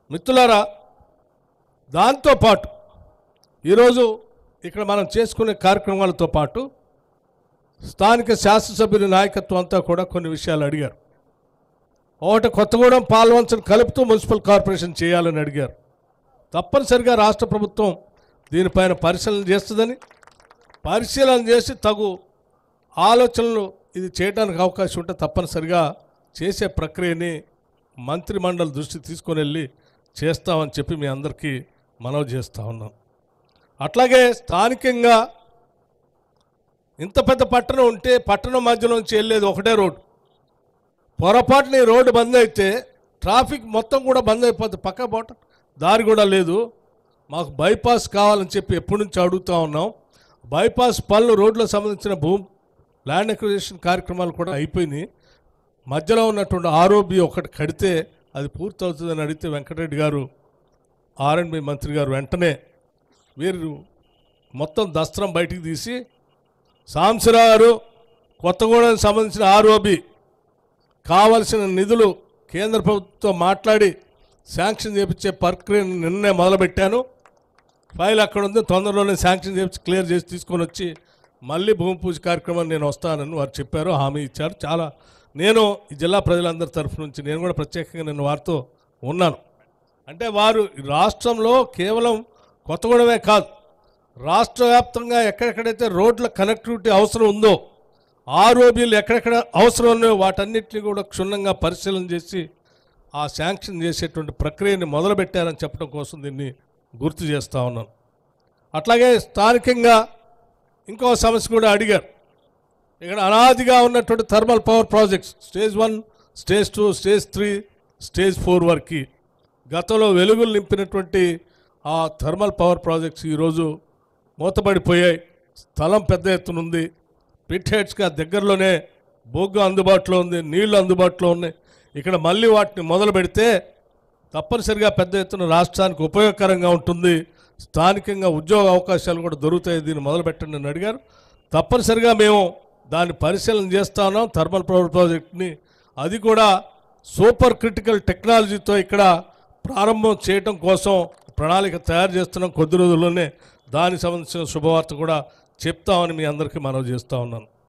మిత్రులారా దాంతోపాటు ఈరోజు ఇక్కడ మనం చేసుకునే కార్యక్రమాలతో పాటు స్థానిక శాసనసభ్యుల నాయకత్వం అంతా కూడా కొన్ని విషయాలు అడిగారు ఒకటి కొత్తగూడెం పాల్వంచను కలుపుతూ మున్సిపల్ కార్పొరేషన్ చేయాలని అడిగారు తప్పనిసరిగా రాష్ట్ర ప్రభుత్వం దీనిపైన పరిశీలన చేస్తుందని పరిశీలన చేసి తగు ఆలోచనలు ఇది చేయడానికి అవకాశం ఉంటే తప్పనిసరిగా చేసే ప్రక్రియని మంత్రిమండలి దృష్టి తీసుకొని వెళ్ళి చేస్తామని చెప్పి మీ అందరికీ మనవి చేస్తూ ఉన్నాం అట్లాగే స్థానికంగా ఇంత పెద్ద పట్టణం ఉంటే పట్టణం మధ్యలోంచి వెళ్ళేది ఒకటే రోడ్డు పొరపాటున ఈ రోడ్డు బంద్ అయితే ట్రాఫిక్ మొత్తం కూడా బంద్ అయిపోతుంది పక్క పోట దారి కూడా లేదు మాకు బైపాస్ కావాలని చెప్పి ఎప్పటి నుంచి అడుగుతూ ఉన్నాం బైపాస్ పనులు రోడ్లకు సంబంధించిన భూమి ల్యాండ్ అక్విజిషన్ కార్యక్రమాలు కూడా అయిపోయినాయి మధ్యలో ఉన్నటువంటి ఆరోబి ఒకటి కడితే అది పూర్తవుతుందని అడిగితే వెంకటరెడ్డి గారు ఆర్ఎండ్బి మంత్రి గారు వెంటనే వీరు మొత్తం దస్త్రం బయటికి తీసి సాంసరావు గారు కొత్తగూడెం సంబంధించిన ఆరోబి కావలసిన నిధులు కేంద్ర ప్రభుత్వంతో మాట్లాడి శాంక్షన్ చేపించే ప్రక్రియను నిన్నే మొదలుపెట్టాను ఫైల్ అక్కడ ఉంది తొందరలోనే శాంక్షన్ చేపించి క్లియర్ చేసి తీసుకొని వచ్చి మళ్ళీ భూమి పూజ కార్యక్రమం నేను వస్తానని వారు చెప్పారు హామీ ఇచ్చారు చాలా నేను ఈ జిల్లా ప్రజలందరి తరఫు నుంచి నేను కూడా ప్రత్యేకంగా నేను వారితో ఉన్నాను అంటే వారు ఈ రాష్ట్రంలో కేవలం కొత్తగూడమే కాదు రాష్ట్ర వ్యాప్తంగా ఎక్కడెక్కడైతే రోడ్ల కనెక్టివిటీ అవసరం ఉందో ఆర్ఓబీలు ఎక్కడెక్కడ అవసరం ఉన్నాయో వాటన్నిటిని కూడా క్షుణ్ణంగా పరిశీలన చేసి ఆ శాంక్షన్ చేసేటువంటి ప్రక్రియని మొదలుపెట్టారని చెప్పడం కోసం దీన్ని గుర్తు చేస్తూ ఉన్నాను అట్లాగే స్థానికంగా ఇంకో సమస్య కూడా అడిగారు ఇక్కడ అనాదిగా ఉన్నటువంటి thermal power projects stage one stage two stage three stage four వరకు గతంలో వెలుగులు నింపినటువంటి ఆ థర్మల్ పవర్ ప్రాజెక్ట్స్ ఈరోజు మూతపడిపోయాయి స్థలం పెద్ద ఎత్తున ఉంది పిట్ హెడ్స్గా దగ్గరలోనే బొగ్గు అందుబాటులో ఉంది నీళ్లు అందుబాటులో ఉన్నాయి ఇక్కడ మళ్ళీ వాటిని మొదలు పెడితే తప్పనిసరిగా పెద్ద ఎత్తున రాష్ట్రానికి ఉపయోగకరంగా ఉంటుంది స్థానికంగా ఉద్యోగ అవకాశాలు కూడా దొరుకుతాయి దీన్ని మొదలు పెట్టండి అని అడిగారు తప్పనిసరిగా మేము దాన్ని పరిశీలన చేస్తా ఉన్నాం థర్మల్ పవర్ ప్రాజెక్ట్ని అది కూడా సూపర్ క్రిటికల్ టెక్నాలజీతో ఇక్కడ ప్రారంభం చేయటం కోసం ప్రణాళిక తయారు చేస్తున్నాం కొద్ది రోజుల్లోనే దానికి సంబంధించిన శుభవార్త కూడా చెప్తామని మీ అందరికీ మనవి చేస్తూ ఉన్నాను